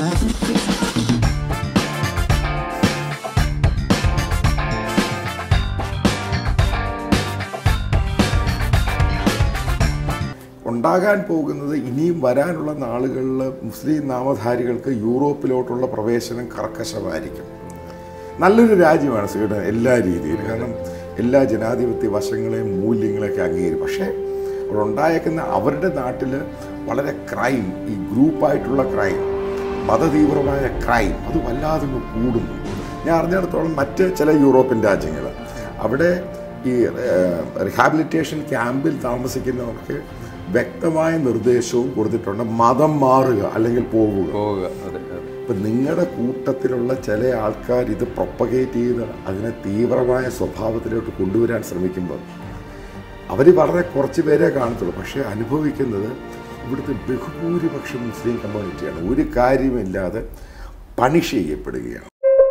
ഉണ്ടാകാൻ പോകുന്നത് ഇനിയും വരാനുള്ള നാളുകളിൽ മുസ്ലിം നാമധാരികൾക്ക് യൂറോപ്പിലോട്ടുള്ള പ്രവേശനം കർക്കശമായിരിക്കും നല്ലൊരു രാജ്യമാണ് സ്വീഡൻ എല്ലാ രീതിയിലും കാരണം എല്ലാ ജനാധിപത്യ വശങ്ങളെയും മൂല്യങ്ങളെയൊക്കെ അംഗീകരിക്കും പക്ഷേ അവിടെ ഉണ്ടായേക്കുന്ന അവരുടെ നാട്ടിൽ വളരെ ക്രൈം ഈ ഗ്രൂപ്പായിട്ടുള്ള ക്രൈം മതതീവ്രമായ ക്രൈം അത് വല്ലാതെ അങ്ങ് കൂടുന്നു ഞാൻ അറിഞ്ഞിടത്തോളം മറ്റ് ചില യൂറോപ്യൻ രാജ്യങ്ങൾ അവിടെ ഈ റിഹാബിലിറ്റേഷൻ ക്യാമ്പിൽ താമസിക്കുന്നവർക്ക് വ്യക്തമായ നിർദ്ദേശവും കൊടുത്തിട്ടുണ്ട് മതം മാറുക അല്ലെങ്കിൽ പോവുക പോവുക അതെ അതെ ഇപ്പം നിങ്ങളുടെ കൂട്ടത്തിലുള്ള ചില ആൾക്കാർ ഇത് പ്രൊപ്പഗേറ്റ് ചെയ്ത് അതിനെ തീവ്രമായ സ്വഭാവത്തിലോട്ട് കൊണ്ടുവരാൻ ശ്രമിക്കുമ്പോൾ അവർ വളരെ കുറച്ച് പേരെ കാണത്തുള്ളൂ പക്ഷേ അനുഭവിക്കുന്നത് ഇവിടുത്തെ ബഹുഭൂരിപക്ഷം മുസ്ലിം കമ്മ്യൂണിറ്റിയാണ് ഒരു കാര്യമില്ലാതെ പണിഷ് ചെയ്യപ്പെടുകയാണ്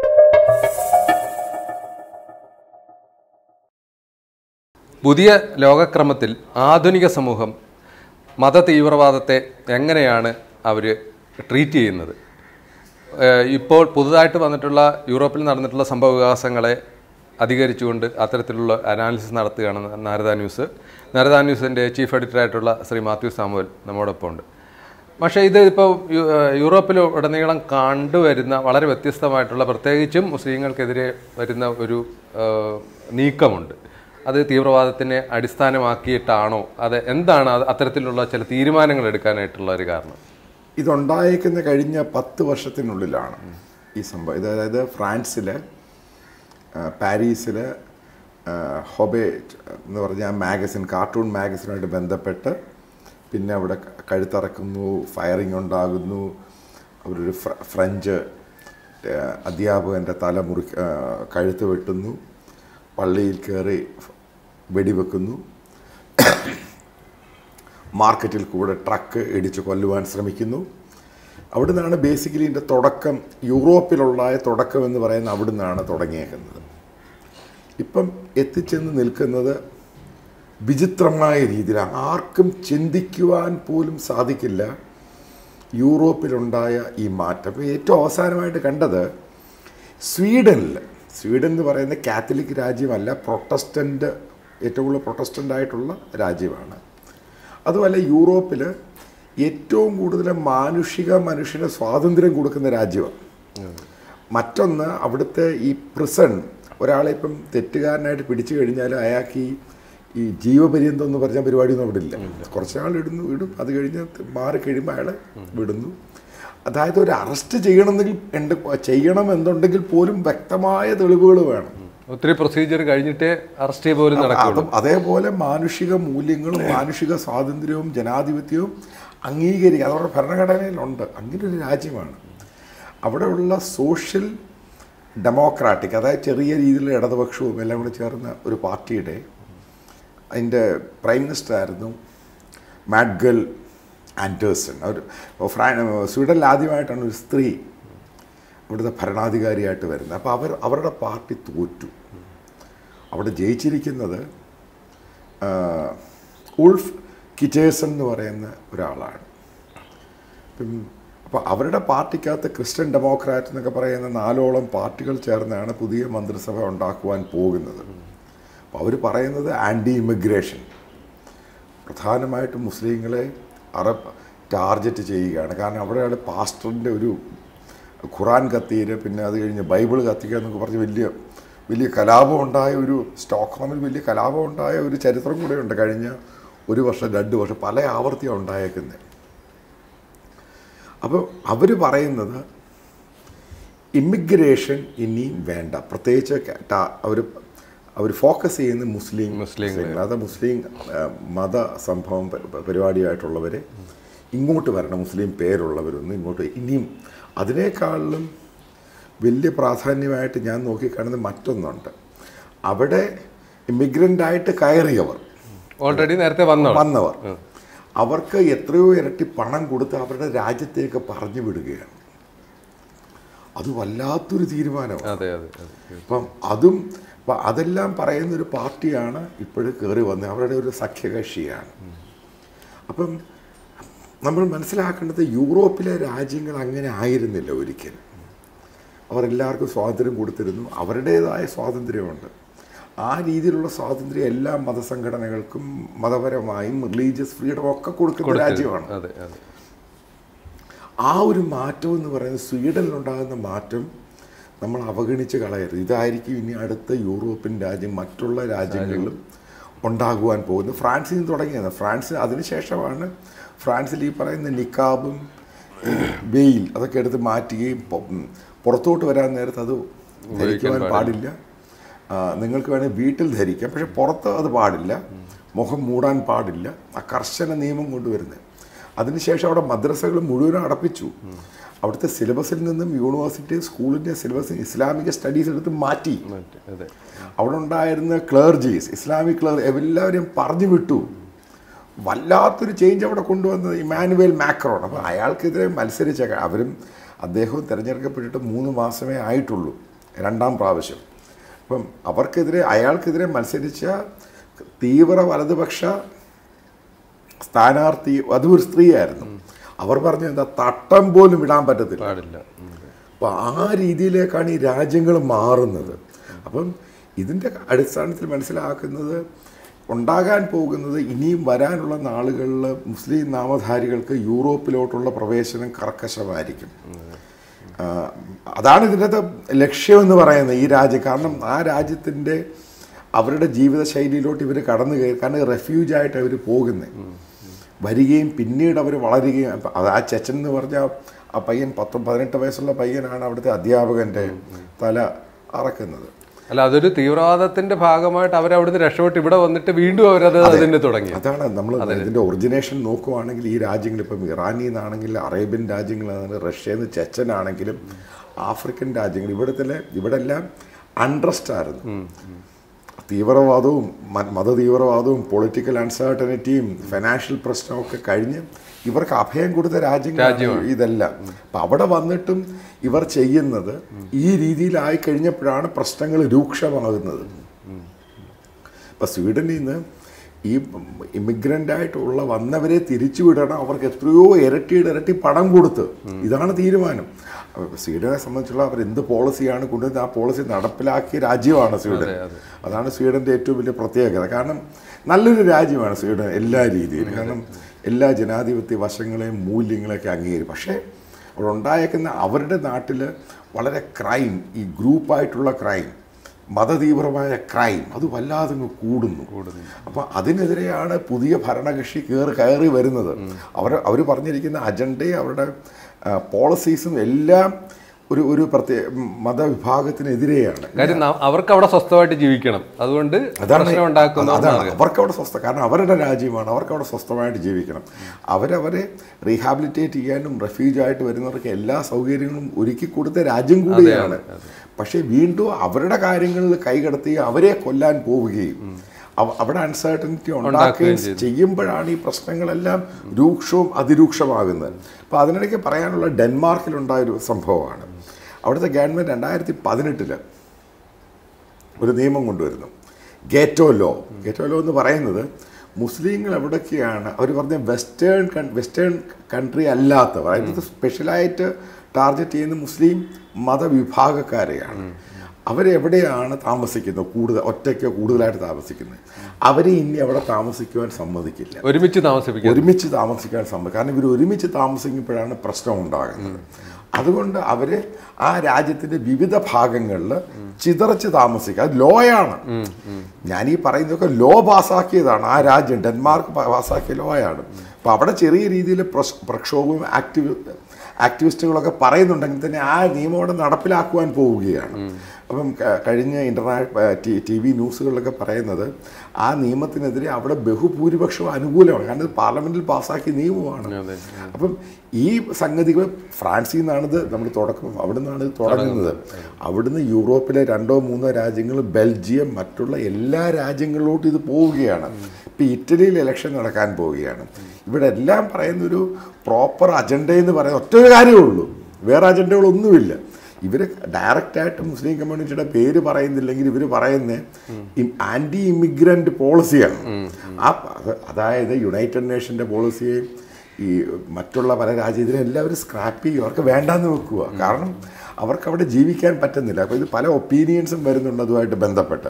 പുതിയ ലോകക്രമത്തിൽ ആധുനിക സമൂഹം മത തീവ്രവാദത്തെ എങ്ങനെയാണ് അവർ ട്രീറ്റ് ചെയ്യുന്നത് ഏഹ് ഇപ്പോൾ പുതുതായിട്ട് വന്നിട്ടുള്ള യൂറോപ്പിൽ നടന്നിട്ടുള്ള സംഭവ വികാസങ്ങളെ അധികരിച്ചുകൊണ്ട് അത്തരത്തിലുള്ള അനാലിസിസ് നടത്തുകയാണ് നാരദ ന്യൂസ് നാരദ ന്യൂസിൻ്റെ ചീഫ് എഡിറ്ററായിട്ടുള്ള ശ്രീ മാത്യു സാമുവൽ നമ്മോടൊപ്പം ഉണ്ട് പക്ഷേ ഇത് ഇപ്പോൾ യു- ഏഹ് യൂറോപ്പിൽ ഉടനീളം കണ്ടുവരുന്ന വളരെ വ്യത്യസ്തമായിട്ടുള്ള പ്രത്യേകിച്ചും മുസ്ലിങ്ങൾക്കെതിരെ വരുന്ന ഒരു ഏഹ്, നീക്കമുണ്ട് അത് തീവ്രവാദത്തിനെ അടിസ്ഥാനമാക്കിയിട്ടാണോ അത് എന്താണ് അത് അത്തരത്തിലുള്ള ചില തീരുമാനങ്ങൾ എടുക്കാനായിട്ടുള്ള ഒരു കാരണം ഇതുണ്ടായേക്കുന്ന കഴിഞ്ഞ പത്ത് വർഷത്തിനുള്ളിലാണ് ഈ സംഭവം ഇത് അതായത് ഫ്രാൻസിൽ പാരീസിൽ ഹൊബേ എന്ന് പറഞ്ഞ ആ മാഗസിൻ കാർട്ടൂൺ മാഗസിനുമായിട്ട് ബന്ധപ്പെട്ട് പിന്നെ അവിടെ ക- കഴുത്തറക്കുന്നു ഫയറിംഗ് ഉണ്ടാകുന്നു അവരൊരു ഫ്ര- ഫ്രഞ്ച് ആ, അധ്യാപകൻ്റെ തല മുറി ആ, കഴുത്ത് വെട്ടുന്നു പള്ളിയിൽ കയറി വെടിവെക്കുന്നു മാർക്കറ്റിൽ കൂടെ ട്രക്ക് ഇടിച്ച് കൊല്ലുവാൻ ശ്രമിക്കുന്നു അവിടുന്നാണ് ബേസിക്കലി ഇതിൻ്റെ തുടക്കം യൂറോപ്പിലുള്ളായ തുടക്കം എന്ന് പറയുന്ന അവിടുന്നാണ് തുടങ്ങിയേക്കുന്നത് ഇപ്പം എത്തിച്ചെന്ന് നിൽക്കുന്നത് വിചിത്രമായ രീതിയിൽ ആർക്കും ചിന്തിക്കുവാൻ പോലും സാധിക്കില്ല യൂറോപ്പിലുണ്ടായ ഈ മാറ്റം ഇപ്പോൾ ഏറ്റവും അവസാനമായിട്ട് കണ്ടത് സ്വീഡനിൽ സ്വീഡൻ എന്ന് പറയുന്ന കാത്തലിക് രാജ്യമല്ല പ്രൊട്ടസ്റ്റൻ്റ് ഏറ്റവും കൂടുതൽ പ്രൊട്ടസ്റ്റൻ്റ് ആയിട്ടുള്ള രാജ്യമാണ് അതുമല്ല യൂറോപ്പിൽ ഏറ്റവും കൂടുതൽ മാനുഷിക മനുഷ്യന് സ്വാതന്ത്ര്യം കൊടുക്കുന്ന രാജ്യമാണ് മറ്റൊന്ന് അവിടുത്തെ ഈ പ്രിസൺ ഒരാളെ ഇപ്പം തെറ്റുകാരനായിട്ട് പിടിച്ചു കഴിഞ്ഞാൽ അയാൾക്ക് ഈ ഈ ജീവപര്യന്തം എന്ന് പറഞ്ഞ പരിപാടിയൊന്നും അവിടെ ഇല്ല കുറച്ച് നാൾ ഇടുന്നു ഇടും അത് കഴിഞ്ഞ് മാറി കഴിയുമ്പോൾ അയാളെ വിടുന്നു അതായത് ഒരു അറസ്റ്റ് ചെയ്യണമെന്നെങ്കിൽ ഉണ്ട് ചെയ്യണം എന്നുണ്ടെങ്കിൽ പോലും വ്യക്തമായ തെളിവുകൾ വേണം ഒത്തിരി പ്രൊസീജിയർ കഴിഞ്ഞിട്ടേ അറസ്റ്റ് ചെയ്യ പോലും നടക്കുള്ളൂ അതും അതേപോലെ മാനുഷിക മൂല്യങ്ങളും മാനുഷിക സ്വാതന്ത്ര്യവും ജനാധിപത്യവും അംഗീകരിക്കുക അതവരുടെ ഭരണഘടനയിലുണ്ട് അങ്ങനെ ഒരു രാജ്യമാണ് അവിടെയുള്ള സോഷ്യൽ ഡെമോക്രാറ്റിക് അതായത് ചെറിയ രീതിയിലുള്ള ഇടതുപക്ഷവും എല്ലാം കൂടെ ചേർന്ന ഒരു പാർട്ടിയുടെ അതിൻ്റെ പ്രൈം മിനിസ്റ്റർ ആയിരുന്നു മാഡ്ഗൽ ആൻഡേഴ്സൺ അവർ ഫ്രാ സ്വീഡനിൽ ആദ്യമായിട്ടാണ് ഒരു സ്ത്രീ ഇവിടുത്തെ ഭരണാധികാരിയായിട്ട് വരുന്നത് അപ്പോൾ അവർ അവരുടെ പാർട്ടി തോറ്റു അവിടെ ജയിച്ചിരിക്കുന്നത് ആ, ഉൾഫ് കിറ്റേഴ്സൺ എന്ന് പറയുന്ന ഒരാളാണ് അപ്പം അപ്പോൾ അവരുടെ പാർട്ടിക്കകത്ത് ക്രിസ്ത്യൻ ഡെമോക്രാറ്റ് എന്നൊക്കെ പറയുന്ന നാലോളം പാർട്ടികൾ ചേർന്നാണ് പുതിയ മന്ത്രിസഭ ഉണ്ടാക്കുവാൻ പോകുന്നത് അപ്പോൾ അവർ പറയുന്നത് ആൻറ്റി ഇമിഗ്രേഷൻ പ്രധാനമായിട്ടും മുസ്ലിങ്ങളെ അറബ് ടാർഗറ്റ് ചെയ്യുകയാണ് കാരണം അവിടെയാണ് പാസ്റ്ററിൻ്റെ ഒരു ഖുറാൻ കത്തീര് പിന്നെ അത് കഴിഞ്ഞ് ബൈബിൾ കത്തിക്കുക എന്നൊക്കെ പറഞ്ഞ് വലിയ വലിയ കലാപം ഉണ്ടായ ഒരു സ്റ്റോക്ക്ഹോമിൽ വലിയ കലാപം ഉണ്ടായ ഒരു ചരിത്രം കൂടെ ഉണ്ട് കഴിഞ്ഞ ഒരു വർഷം രണ്ട് വർഷം പല ആവർത്തിയാണ് ഉണ്ടായേക്കുന്നത് അപ്പോൾ അവർ പറയുന്നത് ഇമിഗ്രേഷൻ ഇനിയും വേണ്ട പ്രത്യേകിച്ച് അവർ അവർ ഫോക്കസ് ചെയ്യുന്ന മുസ്ലിം മുസ്ലിങ്ങൾ അത് മുസ്ലിം ആ, മത സംഭവം പ- പ- പരിപാടിയായിട്ടുള്ളവരെ ഇങ്ങോട്ട് വരണം മുസ്ലിം പേരുള്ളവരൊന്നും ഇങ്ങോട്ട് ഇനിയും അതിനേക്കാളിലും വലിയ പ്രാധാന്യമായിട്ട് ഞാൻ നോക്കിക്കാണുന്ന മറ്റൊന്നുണ്ട് അവിടെ ഇമിഗ്രൻ്റായിട്ട് കയറിയവർ ഓൾറെഡി നേരത്തെ വന്നോ വന്നവർ അവർക്ക് എത്രയോ ഇരട്ടി പണം കൊടുത്ത് അവരുടെ രാജ്യത്തേക്ക് പറഞ്ഞു വിടുകയാണ് അത് വല്ലാത്തൊരു തീരുമാനമാണ് അതെ അതെ അതെ അപ്പം അതും അപ്പം അതെല്ലാം പറയുന്ന ഒരു പാർട്ടിയാണ് ഇപ്പോഴും കയറി വന്നത് അവരുടെ ഒരു സഖ്യകക്ഷിയാണ് അപ്പം നമ്മൾ മനസ്സിലാക്കേണ്ടത് യൂറോപ്പിലെ രാജ്യങ്ങൾ അങ്ങനെ ആയിരുന്നില്ല ഒരിക്കലും അവർ എല്ലാവർക്കും സ്വാതന്ത്ര്യം കൊടുത്തിരുന്നു അവരുടേതായ സ്വാതന്ത്ര്യമുണ്ട് ആ രീതിയിലുള്ള സ്വാതന്ത്ര്യം എല്ലാ മതസംഘടനകൾക്കും മതപരമായും റിലീജിയസ് ഫ്രീഡം ഒക്കെ കൊടുക്കുന്ന രാജ്യമാണ് അതെ അതെ ആ ഒരു മാറ്റം എന്ന് പറയുന്നത് സ്വീഡനിലുണ്ടാകുന്ന മാറ്റം നമ്മൾ അവഗണിച്ച് കളയരുത് ഇതായിരിക്കും ഇനി അടുത്ത യൂറോപ്യൻ രാജ്യം മറ്റുള്ള രാജ്യങ്ങളിലും ഉണ്ടാകുവാൻ പോകുന്നത് ഫ്രാൻസിൽ നിന്ന് തുടങ്ങിയത് ഫ്രാൻസ് അതിനുശേഷമാണ് ഫ്രാൻസിൽ ഈ പറയുന്ന നിക്കാബും വെയിൽ അതൊക്കെ എടുത്ത് മാറ്റുകയും പൊ- ഉം, പുറത്തോട്ട് വരാൻ നേരത്ത് അത് ധരിക്കുവാൻ പാടില്ല ആ, നിങ്ങൾക്ക് വേണമെങ്കിൽ വീട്ടിൽ ധരിക്കാം പക്ഷെ പുറത്ത് അത് പാടില്ല മുഖം മൂടാൻ പാടില്ല ആ കർശന നിയമം കൊണ്ടുവരുന്നത് അതിനുശേഷം അവിടെ മദ്രസകൾ മുഴുവനും അടപ്പിച്ചു അവിടുത്തെ സിലബസിൽ നിന്നും യൂണിവേഴ്സിറ്റി സ്കൂളിൻ്റെ സിലബസ് ഇസ്ലാമിക സ്റ്റഡീസ് എടുത്ത് മാറ്റി മറ്റ് അതെ അവിടെ ഉണ്ടായിരുന്ന ക്ലർജീസ് ഇസ്ലാമിക് ക്ലർ എല്ലാവരെയും പറഞ്ഞു വിട്ടു വല്ലാത്തൊരു ചേഞ്ച് അവിടെ കൊണ്ടുവന്നത് ഇമാനുവേൽ മാക്രോൺ അപ്പോൾ അയാൾക്കെതിരെ മത്സരിച്ച അവരും അദ്ദേഹവും തിരഞ്ഞെടുക്കപ്പെട്ടിട്ട് മൂന്ന് മാസമേ ആയിട്ടുള്ളൂ രണ്ടാം പ്രാവശ്യം അപ്പം അവർക്കെതിരെ അയാൾക്കെതിരെ മത്സരിച്ച തീവ്ര വലതുപക്ഷ സ്ഥാനാർത്ഥി അതും ഒരു സ്ത്രീയായിരുന്നു അവർ പറഞ്ഞു എന്താ തട്ടം പോലും ഇടാൻ പറ്റത്തില്ല പാടില്ല ഉം. അപ്പോൾ ആ രീതിയിലേക്കാണ് ഈ രാജ്യങ്ങൾ മാറുന്നത് അപ്പം ഇതിൻ്റെ അടിസ്ഥാനത്തിൽ മനസ്സിലാക്കുന്നത് ഉണ്ടാകാൻ പോകുന്നത് ഇനിയും വരാനുള്ള നാളുകളിൽ മുസ്ലിം നാമധാരികൾക്ക് യൂറോപ്പിലോട്ടുള്ള പ്രവേശനം കർക്കശമായിരിക്കും ആ, അതാണ് ഇതിൻ്റെ ലക്ഷ്യമെന്ന് പറയുന്നത് ഈ രാജ്യം കാരണം ആ രാജ്യത്തിൻ്റെ അവരുടെ ജീവിതശൈലിയിലോട്ട് ഇവർ കടന്നു കയറി കാരണം റെഫ്യൂജായിട്ട് അവർ പോകുന്നത് വരികയും പിന്നീട് അവർ വളരുകയും അപ്പൊ അത് ആ ചെച്ചൻ എന്ന് പറഞ്ഞ ആ പയ്യൻ പത്ത് പതിനെട്ട് വയസ്സുള്ള പയ്യനാണ് അവിടുത്തെ അധ്യാപകൻ്റെ തല അറക്കുന്നത് അല്ല അതൊരു തീവ്രവാദത്തിന്റെ ഭാഗമായിട്ട് അവർ അവിടുന്ന് രക്ഷപ്പെട്ട് ഇവിടെ വന്നിട്ട് വീണ്ടും അവരത് അതിന് തുടങ്ങി അതാണ് നമ്മൾ ഇതിൻ്റെ ഒറിജിനേഷൻ നോക്കുവാണെങ്കിൽ ഈ രാജ്യങ്ങൾ ഇപ്പം ഇറാനിൽ നിന്നാണെങ്കിൽ അറേബ്യൻ രാജ്യങ്ങളാണ് റഷ്യയിൽ നിന്ന് ചെച്ചനാണെങ്കിലും ആഫ്രിക്കൻ രാജ്യങ്ങൾ ഇവിടത്തെ ഇവിടെ എല്ലാം അൺട്രസ്റ്റ് ആയിരുന്നു തീവ്രവാദവും മ- മതതീവ്രവാദവും പൊളിറ്റിക്കൽ അൺസർട്ടനിറ്റിയും ഫിനാൻഷ്യൽ പ്രശ്നമൊക്കെ കഴിഞ്ഞ് ഇവർക്ക് അഭയം കൊടുത്ത രാജ്യങ്ങളാണ് ഇതെല്ലാം അപ്പം അവിടെ വന്നിട്ടും ഇവർ ചെയ്യുന്നത് ഈ രീതിയിലായി കഴിഞ്ഞപ്പോഴാണ് പ്രശ്നങ്ങൾ രൂക്ഷമാകുന്നത് ഇപ്പം സ്വീഡനിൽ നിന്ന് ഈ ഇമിഗ്രൻ്റ് ആയിട്ടുള്ള വന്നവരെ തിരിച്ചു വിടണം അവർക്ക് എത്രയോ ഇരട്ടിയുടെ ഇരട്ടി പണം കൊടുത്ത് ഇതാണ് തീരുമാനം അപ്പോൾ സ്വീഡനെ സംബന്ധിച്ചുള്ള അവർ എന്ത് പോളിസിയാണ് കൊണ്ടുവന്ന് ആ പോളിസി നടപ്പിലാക്കിയ രാജ്യമാണ് സ്വീഡൻ അതാണ് സ്വീഡൻ്റെ ഏറ്റവും വലിയ പ്രത്യേകത കാരണം നല്ലൊരു രാജ്യമാണ് സ്വീഡൻ എല്ലാ രീതിയിലും കാരണം എല്ലാ ജനാധിപത്യ വശങ്ങളെയും മൂല്യങ്ങളെയൊക്കെ അംഗീകരിക്കും പക്ഷേ അവിടെ ഉണ്ടായേക്കുന്ന അവരുടെ നാട്ടിൽ വളരെ ക്രൈം ഈ ഗ്രൂപ്പായിട്ടുള്ള ക്രൈം മതതീവ്രമായ ക്രൈം അത് വല്ലാതെ അങ്ങ് കൂടുന്നു അപ്പോൾ അതിനെതിരെയാണ് പുതിയ ഭരണകക്ഷി കയറി കയറി വരുന്നത് അവർ അവർ പറഞ്ഞിരിക്കുന്ന അജണ്ടയും അവരുടെ പോളിസീസും എല്ലാം ഒരു ഒരു പ്രത്യേക മതവിഭാഗത്തിനെതിരെയാണ് കാര്യം ന- അവർക്ക് അവിടെ സ്വസ്ഥമായിട്ട് ജീവിക്കണം അതുകൊണ്ട് അതാണ് പ്രശ്നം ഉണ്ടാക്കുന്ന അതാണ് അവർക്ക് അവിടെ സ്വസ്ഥ കാരണം അവരുടെ രാജ്യമാണ് അവർക്ക് അവിടെ സ്വസ്ഥമായിട്ട് ജീവിക്കണം അവരവരെ റീഹാബിലിറ്റേറ്റ് ചെയ്യാനും റെഫ്യൂജായിട്ട് വരുന്നവർക്ക് എല്ലാ സൗകര്യങ്ങളും ഒരുക്കി കൊടുത്ത രാജ്യം കൂടിയാണ് പക്ഷേ വീണ്ടും അവരുടെ കാര്യങ്ങളിൽ കൈകടത്തി അവരെ കൊല്ലാൻ പോവുകയും അവ- അവിടെ അൺസർട്ടനിറ്റി ഉണ്ടാക്കുകയും ചെയ്യുമ്പോഴാണ് ഈ പ്രശ്നങ്ങളെല്ലാം രൂക്ഷവും അതിരൂക്ഷമാകുന്നത് അപ്പോൾ അതിനിടയ്ക്ക് പറയാനുള്ള ഡെൻമാർക്കിലുണ്ടായൊരു സംഭവമാണ് അവിടുത്തെ ഗവൺമെൻറ് രണ്ടായിരത്തി പതിനെട്ടില് ഒരു നിയമം കൊണ്ടുവരുന്നു ഗേറ്റോ ലോ ഗേറ്റോ ലോ എന്ന് പറയുന്നത് മുസ്ലിങ്ങൾ എവിടൊക്കെയാണ് അവർ പറഞ്ഞ വെസ്റ്റേൺ കൺ വെസ്റ്റേൺ കൺട്രി അല്ലാത്തവർ അതായത് സ്പെഷ്യലായിട്ട് ടാർഗറ്റ് ചെയ്യുന്ന മുസ്ലിം മതവിഭാഗക്കാരെയാണ് അവരെവിടെയാണ് താമസിക്കുന്നത് കൂടുതൽ ഒറ്റയ്ക്കോ കൂടുതലായിട്ട് താമസിക്കുന്നത് അവരെ ഇനി അവിടെ താമസിക്കുവാൻ സമ്മതിക്കില്ല ഒരുമിച്ച് താമസിപ്പിക്കുക ഒരുമിച്ച് താമസിക്കാൻ സമ്മതിക്കും കാരണം ഇവർ ഒരുമിച്ച് താമസിക്കുമ്പോഴാണ് പ്രശ്നം ഉണ്ടാകുന്നത് അതുകൊണ്ട് അവർ ആ രാജ്യത്തിന്റെ വിവിധ ഭാഗങ്ങളിൽ ചിതറച്ച് താമസിക്കുക അത് ലോയാണ് ഞാൻ ഈ പറയുന്നതൊക്കെ ലോ പാസ്സാക്കിയതാണ് ആ രാജ്യം ഡെൻമാർക്ക് പാസ്സാക്കിയ ലോയാണ് അപ്പോൾ അവിടെ ചെറിയ രീതിയിൽ പ്രശ്- പ്രക്ഷോഭവും ആക്ടിവി ആക്ടിവിസ്റ്റുകളൊക്കെ പറയുന്നുണ്ടെങ്കിൽ തന്നെ ആ നിയമം അവിടെ നടപ്പിലാക്കുവാൻ പോവുകയാണ് അപ്പം ക- കഴിഞ്ഞ ഇൻ്റർനാഷണൽ ടി വി ന്യൂസുകളിലൊക്കെ പറയുന്നത് ആ നിയമത്തിനെതിരെ അവിടെ ബഹുഭൂരിപക്ഷവും അനുകൂലമാണ് കാരണം ഇത് പാർലമെൻറ്റിൽ പാസ്സാക്കിയ നിയമമാണ് അതെ. അപ്പം ഈ സംഗതികൾ ഫ്രാൻസിൽ നിന്നാണിത് നമ്മൾ തുടക്കം അവിടെ നിന്നാണ് ഇത് തുടങ്ങുന്നത് അവിടുന്ന് യൂറോപ്പിലെ രണ്ടോ മൂന്നോ രാജ്യങ്ങൾ ബെൽജിയം മറ്റുള്ള എല്ലാ രാജ്യങ്ങളിലോട്ടും ഇത് പോവുകയാണ് ഇപ്പം ഇറ്റലിയിൽ ഇലക്ഷൻ നടക്കാൻ പോവുകയാണ് ഇവിടെ എല്ലാം പറയുന്നൊരു പ്രോപ്പർ അജണ്ട എന്ന് പറയുന്ന ഒറ്റ ഒരു കാര്യമേ ഉള്ളൂ വേറെ അജണ്ടകളൊന്നുമില്ല ഇവർ ഡയറക്റ്റായിട്ട് മുസ്ലിം കമ്മ്യൂണിറ്റിയുടെ പേര് പറയുന്നില്ലെങ്കിൽ ഇവർ പറയുന്നത് ആൻറ്റി ഇമിഗ്രൻ്റ് പോളിസിയാണ് ആ അത് അതായത് യുണൈറ്റഡ് നേഷൻ്റെ പോളിസിയെയും ഈ മറ്റുള്ള പല രാജ്യത്തിലും എല്ലാവരും സ്ക്രാപ്പ് ചെയ്യും അവർക്ക് വേണ്ടാന്ന് വെക്കുക കാരണം അവർക്ക് അവിടെ ജീവിക്കാൻ പറ്റുന്നില്ല അപ്പോൾ ഇത് പല ഒപ്പീനിയൻസും വരുന്നുണ്ട് അതുമായിട്ട് ബന്ധപ്പെട്ട്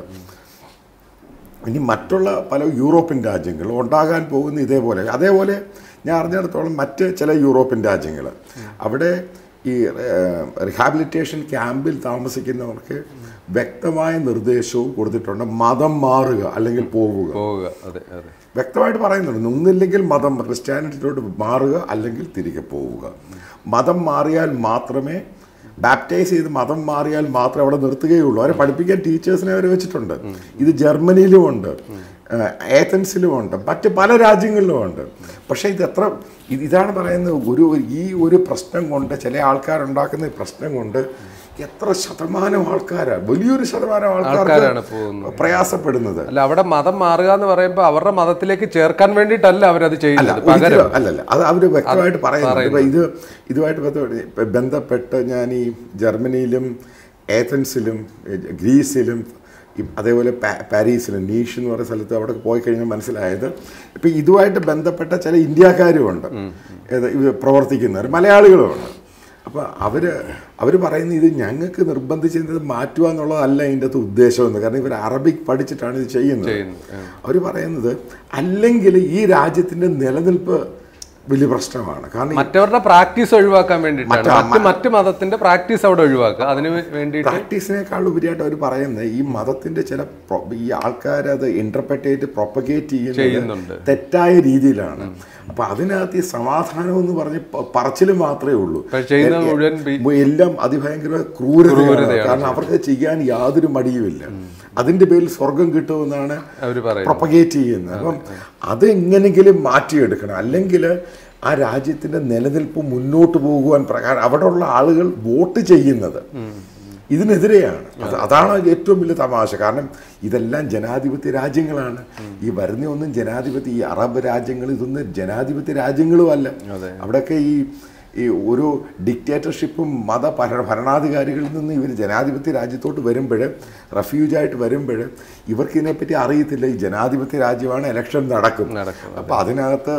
ഇനി മറ്റുള്ള പല യൂറോപ്യൻ രാജ്യങ്ങൾ ഉണ്ടാകാൻ പോകുന്ന ഇതേപോലെ അതേപോലെ ഞാൻ അറിഞ്ഞിടത്തോളം മറ്റ് ചില യൂറോപ്യൻ രാജ്യങ്ങൾ അവിടെ ഈ റിഹാബിലിറ്റേഷൻ ക്യാമ്പിൽ താമസിക്കുന്നവർക്ക് വ്യക്തമായ നിർദ്ദേശവും കൊടുത്തിട്ടുണ്ട് മതം മാറുക അല്ലെങ്കിൽ പോവുക പോവുക അതെ അതെ വ്യക്തമായിട്ട് പറയുന്നുണ്ട് ഒന്നില്ലെങ്കിൽ മതം ക്രിസ്ത്യാനിറ്റിയിലോട്ട് മാറുക അല്ലെങ്കിൽ തിരികെ പോവുക മതം മാറിയാൽ മാത്രമേ ബാപ്റ്റൈസ് ചെയ്ത് മതം മാറിയാൽ മാത്രമേ അവിടെ നിർത്തുകയുള്ളൂ അവരെ പഠിപ്പിക്കാൻ ടീച്ചേഴ്സിനെ അവർ വെച്ചിട്ടുണ്ട് ഇത് ജർമ്മനിയിലും ഉണ്ട് ഏഹ് ഏഥൻസിലും ഉണ്ട് മറ്റ് പല രാജ്യങ്ങളിലും ഉണ്ട് പക്ഷേ ഇത് എത്ര ഇത് ഇതാണ് പറയുന്നത് ഒരു ഈ ഒരു പ്രശ്നം കൊണ്ട് ചില ആൾക്കാരുണ്ടാക്കുന്ന ഈ പ്രശ്നം കൊണ്ട് എത്ര ശതമാനം ആൾക്കാരാണ് വലിയൊരു ശതമാനം ആൾക്കാരാണ് ആൾക്കാർക്ക് പോകുന്നത്. പ്രയാസപ്പെടുന്നത് അല്ല അവിടെ മതം മാറുക എന്ന് പറയുമ്പോൾ അവരുടെ മതത്തിലേക്ക് ചേർക്കാൻ വേണ്ടിയിട്ടല്ല അവരത് അല്ല ചെയ്യുന്നത് പകരം ഒരിക്കലും അല്ലല്ല അത് അവർ വ്യക്തമായിട്ട് പറയുന്നുണ്ട് ഇപ്പൊ ഇത് ഇതുമായിട്ട് ബന്ധപ്പെട്ട് ഇപ്പൊ ബന്ധപ്പെട്ട് ഞാൻ ഈ ജർമ്മനിയിലും ഏഥൻസിലും ഏ, ഗ്രീസിലും ഈ അതേപോലെ പാ- പാരീസിലും നീഷ് എന്ന് പറയുന്ന സ്ഥലത്ത് അവിടെ പോയി കഴിഞ്ഞാൽ മനസ്സിലായത് ഇപ്പം ഇതുമായിട്ട് ബന്ധപ്പെട്ട ചില ഇന്ത്യക്കാരുമുണ്ട് ഏത് ഇത് പ്രവർത്തിക്കുന്നവർ മലയാളികളുമുണ്ട് അപ്പോൾ അവർ അവർ പറയുന്നത് ഇത് ഞങ്ങൾക്ക് നിർബന്ധിച്ച് ഇത് മാറ്റുക എന്നുള്ളതല്ല ഇതിൻ്റെ അകത്ത് ഉദ്ദേശമെന്ന് കാരണം ഇവർ അറബിക് പഠിച്ചിട്ടാണ് ഇത് ചെയ്യുന്നത് ചെയ്യുന്നത്. അവർ പറയുന്നത് അല്ലെങ്കിൽ ഈ രാജ്യത്തിൻ്റെ നിലനിൽപ്പ് വലിയ പ്രശ്നമാണ് കാരണം ഈ മറ്റവരുടെ പ്രാക്ടീസ് ഒഴിവാക്കാൻ വേണ്ടിയിട്ടാണ് മറ്റ- മറ്റ് മറ്റ് മതത്തിന്റെ പ്രാക്ടീസ് അവിടെ ഒഴിവാക്കുക അതിന് വേണ്ടിയിട്ട് പ്രാക്ടീസിനേക്കാൾ ഉപരിയായിട്ട് അവർ പറയുന്നത് ഈ മതത്തിന്റെ ചില പ്രൊ- ഈ ആൾക്കാർ അത് ഇന്റർപ്രറ്റേറ്റ് പ്രൊപ്പഗേറ്റ് ചെയ്യുന്നുണ്ട്. ചെയ്യുന്നത് തെറ്റായ രീതിയിലാണ് അപ്പൊ അതിനകത്ത് ഈ സമാധാനം എന്ന് പറഞ്ഞ് പ- പറച്ചില് മാത്രമേ ഉള്ളൂ പക്ഷെ ചെയ്യുന്നത് മുഴുവൻ ബി- എല്ലാം അതിഭയങ്കര ക്രൂരതയാണ് കാരണം അവർക്ക് ചെയ്യാൻ യാതൊരു മടിയുമില്ല അതിന്റെ പേരിൽ സ്വർഗം കിട്ടുമെന്നാണ് അവർ പറയും പ്രൊപ്പഗേറ്റ് ചെയ്യുന്നത് അപ്പം അതെങ്ങനെങ്കിലും മാറ്റിയെടുക്കണം അല്ലെങ്കിൽ ആ രാജ്യത്തിന്റെ നിലനിൽപ്പ് മുന്നോട്ട് പോകുവാൻ പ്രകാരം അവിടെയുള്ള ആളുകൾ വോട്ട് ചെയ്യുന്നത് ഇതിനെതിരെയാണ് അത് അതാണ് ഏറ്റവും വലിയ തമാശ കാരണം ഇതെല്ലാം ജനാധിപത്യ രാജ്യങ്ങളാണ് ഈ വരുന്ന ഒന്നും ജനാധിപത്യ ഈ അറബ് രാജ്യങ്ങൾ ഇതൊന്നും ജനാധിപത്യ രാജ്യങ്ങളും അല്ല അവിടെയൊക്കെ ഈ ഈ ഒരു ഡിക്റ്റേറ്റർഷിപ്പും മത ഭര- ഭരണാധികാരികളിൽ നിന്ന് ഇവർ ജനാധിപത്യ രാജ്യത്തോട്ട് വരുമ്പോൾ റെഫ്യൂജായിട്ട് വരുമ്പോൾ ഇവർക്ക് ഇതിനെപ്പറ്റി അറിയത്തില്ല ഈ ജനാധിപത്യ രാജ്യമാണ് ഇലക്ഷൻ നടക്കും നടക്കും, അപ്പോൾ അതിനകത്ത്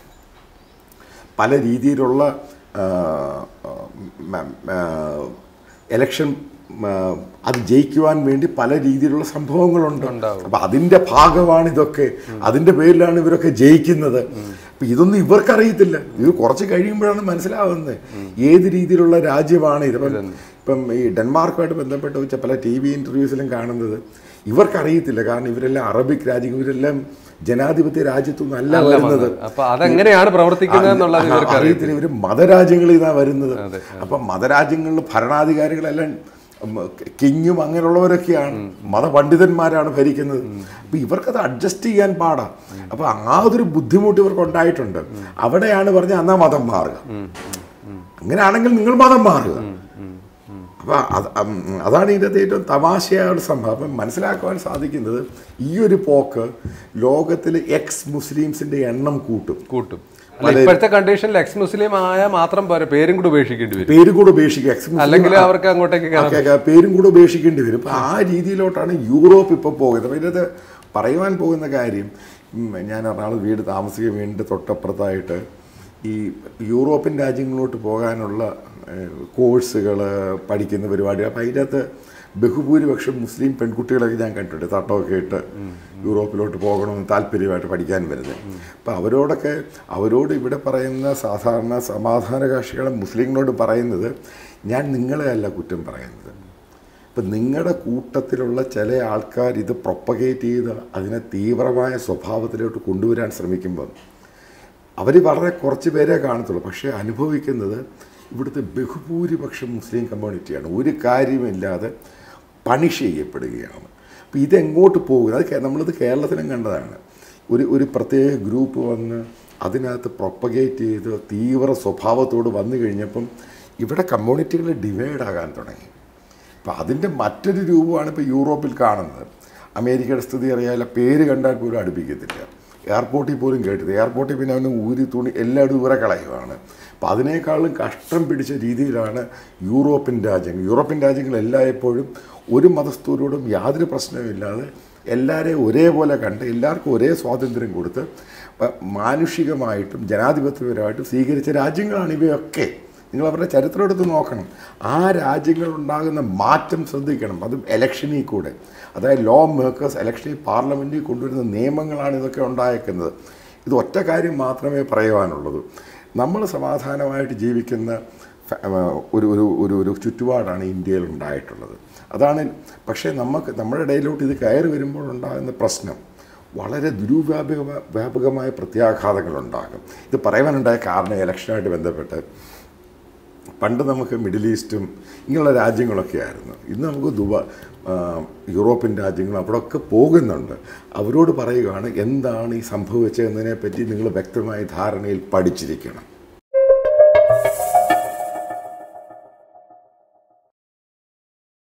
പല രീതിയിലുള്ള എലക്ഷൻ അത് ജയിക്കുവാൻ വേണ്ടി പല രീതിയിലുള്ള സംഭവങ്ങളുണ്ട് അപ്പൊ അതിന്റെ ഭാഗമാണ് ഇതൊക്കെ അതിന്റെ പേരിലാണ് ഇവരൊക്കെ ജയിക്കുന്നത് അപ്പൊ ഇതൊന്നും ഇവർക്കറിയത്തില്ല ഇത് കുറച്ച് കഴിയുമ്പോഴാണ് മനസ്സിലാവുന്നത് ഏത് രീതിയിലുള്ള രാജ്യമാണ് ഇത് ഇപ്പം ഇപ്പം ഈ ഡെൻമാർക്കുമായിട്ട് ബന്ധപ്പെട്ട് വെച്ച പല ടി വി ഇന്റർവ്യൂസിലും കാണുന്നത് ഇവർക്കറിയത്തില്ല കാരണം ഇവരെല്ലാം അറബിക് രാജ്യങ്ങൾ ഇവരെല്ലാം ജനാധിപത്യ രാജ്യത്തൊന്നും അല്ല വരുന്നത് അപ്പൊ അതെങ്ങനെയാണ് പ്രവർത്തിക്കുന്നത് എന്നുള്ളത് ഇവർക്ക് അറിയത്തില്ല ഇവര് മതരാജ്യങ്ങളിൽ നിന്നാണ് വരുന്നത് അപ്പൊ മതരാജ്യങ്ങളിൽ ഭരണാധികാരികളെല്ലാം ഉം, കിങ്ങും അങ്ങനെയുള്ളവരൊക്കെയാണ് മതപണ്ഡിതന്മാരാണ് ഭരിക്കുന്നത് അപ്പൊ ഇവർക്കത് അഡ്ജസ്റ്റ് ചെയ്യാൻ പാടാ അപ്പൊ ആ ഒരു ബുദ്ധിമുട്ട് ഇവർക്ക് ഉണ്ടായിട്ടുണ്ട് അവിടെയാണ് പറഞ്ഞ എന്നാ മതം മാറുക അങ്ങനെയാണെങ്കിൽ നിങ്ങൾ മതം മാറുക അപ്പൊ അത് ഉം, അതാണ് ഇതിൻ്റെ അകത്ത് ഏറ്റവും തമാശയായ ഒരു സംഭവം അപ്പം മനസ്സിലാക്കുവാൻ സാധിക്കുന്നത് ഈ ഒരു പോക്ക് ലോകത്തിൽ എക്സ് മുസ്ലിംസിന്റെ എണ്ണം കൂട്ടും കൂട്ടും അല്ല ഇപ്പോഴത്തെ കണ്ടീഷനിൽ എക്സ് മുസ്ലിം ആയാൽ മാത്രം പോരാ പേരും കൂടെ ഉപേക്ഷിക്കേണ്ടി വരും പേരും കൂടെ ഉപേക്ഷിക്കുക എക്സ് മുസ്ലിം അല്ലെങ്കിൽ അവർക്ക് അങ്ങോട്ടേക്ക് കയറാം ഒക്കെ ഒക്കെ പേരും കൂടെ ഉപേക്ഷിക്കേണ്ടി വരും അപ്പം ആ രീതിയിലോട്ടാണ് യൂറോപ്പ് ഇപ്പോൾ പോകുന്നത് അപ്പം ഇതിനകത്ത് പറയുവാൻ പോകുന്ന കാര്യം ഉം, ഞാൻ എറണാകുളം വീട് താമസിക്കുന്ന വീടിൻ്റെ തൊട്ടപ്പുറത്തായിട്ട് ഈ യൂറോപ്യൻ രാജ്യങ്ങളിലോട്ട് പോകാനുള്ള കോഴ്സുകൾ പഠിക്കുന്ന പരിപാടി അപ്പം അതിൻ്റെ അകത്ത് ബഹുഭൂരിപക്ഷം മുസ്ലിം പെൺകുട്ടികളൊക്കെ ഞാൻ കണ്ടിട്ടുണ്ട് തട്ടമൊക്കെ ഇട്ട് യൂറോപ്പിലോട്ട് പോകണമെന്ന് താല്പര്യമായിട്ട് പഠിക്കാൻ വരുന്നത് അപ്പം അവരോടൊക്കെ അവരോട് ഇവിടെ പറയുന്ന സാധാരണ സമാധാനകാക്ഷികളെ മുസ്ലിങ്ങളോട് പറയുന്നത് ഞാൻ നിങ്ങളെ അല്ല കുറ്റം പറയുന്നത് ഇപ്പം നിങ്ങളുടെ കൂട്ടത്തിലുള്ള ചില ആൾക്കാർ ഇത് പ്രൊപ്പഗേറ്റ് ചെയ്ത് അതിനെ തീവ്രമായ സ്വഭാവത്തിലോട്ട് കൊണ്ടുവരാൻ ശ്രമിക്കുമ്പം അവർ വളരെ കുറച്ച് പേരെ കാണത്തുള്ളൂ പക്ഷേ അനുഭവിക്കുന്നത് ഇവിടുത്തെ ബഹുഭൂരിപക്ഷം മുസ്ലിം കമ്മ്യൂണിറ്റിയാണ് ഒരു കാര്യമില്ലാതെ പണിഷ് ചെയ്യപ്പെടുകയാണ് അപ്പോൾ ഇതെങ്ങോട്ട് പോകും അത് കേ- നമ്മളിത് കേരളത്തിലും കണ്ടതാണ് ഒരു ഒരു പ്രത്യേക ഗ്രൂപ്പ് വന്ന് അതിനകത്ത് പ്രൊപ്പഗേറ്റ് ചെയ്ത് തീവ്ര സ്വഭാവത്തോട് വന്നു കഴിഞ്ഞപ്പം ഇവിടെ കമ്മ്യൂണിറ്റികൾ ഡിവൈഡ് ആകാൻ തുടങ്ങി അപ്പം അതിൻ്റെ മറ്റൊരു രൂപമാണ് ഇപ്പോൾ യൂറോപ്പിൽ കാണുന്നത് അമേരിക്കയുടെ സ്ഥിതി അറിയാല്ല പേര് കണ്ടാൽ പോലും അടുപ്പിക്കത്തില്ല എയർപോർട്ടിൽ പോലും കേട്ടത് എയർപോർട്ടിൽ പിന്നെ അവന് ഊരി തുണി എല്ലായിടും ദൂരെ കളയുവാണ് അപ്പം അതിനേക്കാളും കഷ്ടം പിടിച്ച രീതിയിലാണ് യൂറോപ്യൻ രാജ്യങ്ങൾ യൂറോപ്യൻ രാജ്യങ്ങൾ എല്ലായ്പ്പോഴും ഒരു മതസ്ഥരോടും യാതൊരു പ്രശ്നവുമില്ലാതെ എല്ലാവരെയും ഒരേപോലെ കണ്ട് എല്ലാവർക്കും ഒരേ സ്വാതന്ത്ര്യം കൊടുത്ത് പ- മാനുഷികമായിട്ടും ജനാധിപത്യപരമായിട്ടും സ്വീകരിച്ച രാജ്യങ്ങളാണ് ഇവയൊക്കെ നിങ്ങൾ അവരുടെ ചരിത്രം എടുത്ത് നോക്കണം ആ രാജ്യങ്ങളുണ്ടാകുന്ന മാറ്റം ശ്രദ്ധിക്കണം അതും ഇലക്ഷനിൽ കൂടെ അതായത് ലോ മേക്കേഴ്സ് ഇലക്ഷനിൽ പാർലമെൻറ്റിൽ കൊണ്ടുവരുന്ന നിയമങ്ങളാണ് ഇതൊക്കെ ഉണ്ടായേക്കുന്നത് ഇത് ഒറ്റ കാര്യം മാത്രമേ പറയുവാനുള്ളൂ നമ്മൾ സമാധാനമായിട്ട് ജീവിക്കുന്ന ഫ- ആ, ഒരു ഒരു ഒരു ഒരു ചുറ്റുപാടാണ് ഇന്ത്യയിൽ ഉണ്ടായിട്ടുള്ളത് അതാണ് പക്ഷേ നമുക്ക് നമ്മുടെ ഇടയിലോട്ട് ഇത് കയറി വരുമ്പോൾ ഉണ്ടാകുന്ന പ്രശ്നം വളരെ ദുരുവ്യാപക വ്യാപകമായ പ്രത്യാഘാതങ്ങളുണ്ടാകും ഇത് പറയുവാനുണ്ടായ കാരണം ഇലക്ഷനുമായിട്ട് ബന്ധപ്പെട്ട് പണ്ട് നമുക്ക് മിഡിൽ ഈസ്റ്റും ഇങ്ങനെയുള്ള രാജ്യങ്ങളൊക്കെ ആയിരുന്നു ഇന്ന് നമുക്ക് ദുബാ ആ, യൂറോപ്യൻ രാജ്യങ്ങൾ അവിടെയൊക്കെ പോകുന്നുണ്ട് അവരോട് പറയുകയാണ് എന്താണ് ഈ സംഭവിച്ചതെന്നതിനെ പറ്റി നിങ്ങൾ വ്യക്തമായ ധാരണയിൽ പഠിച്ചിരിക്കണം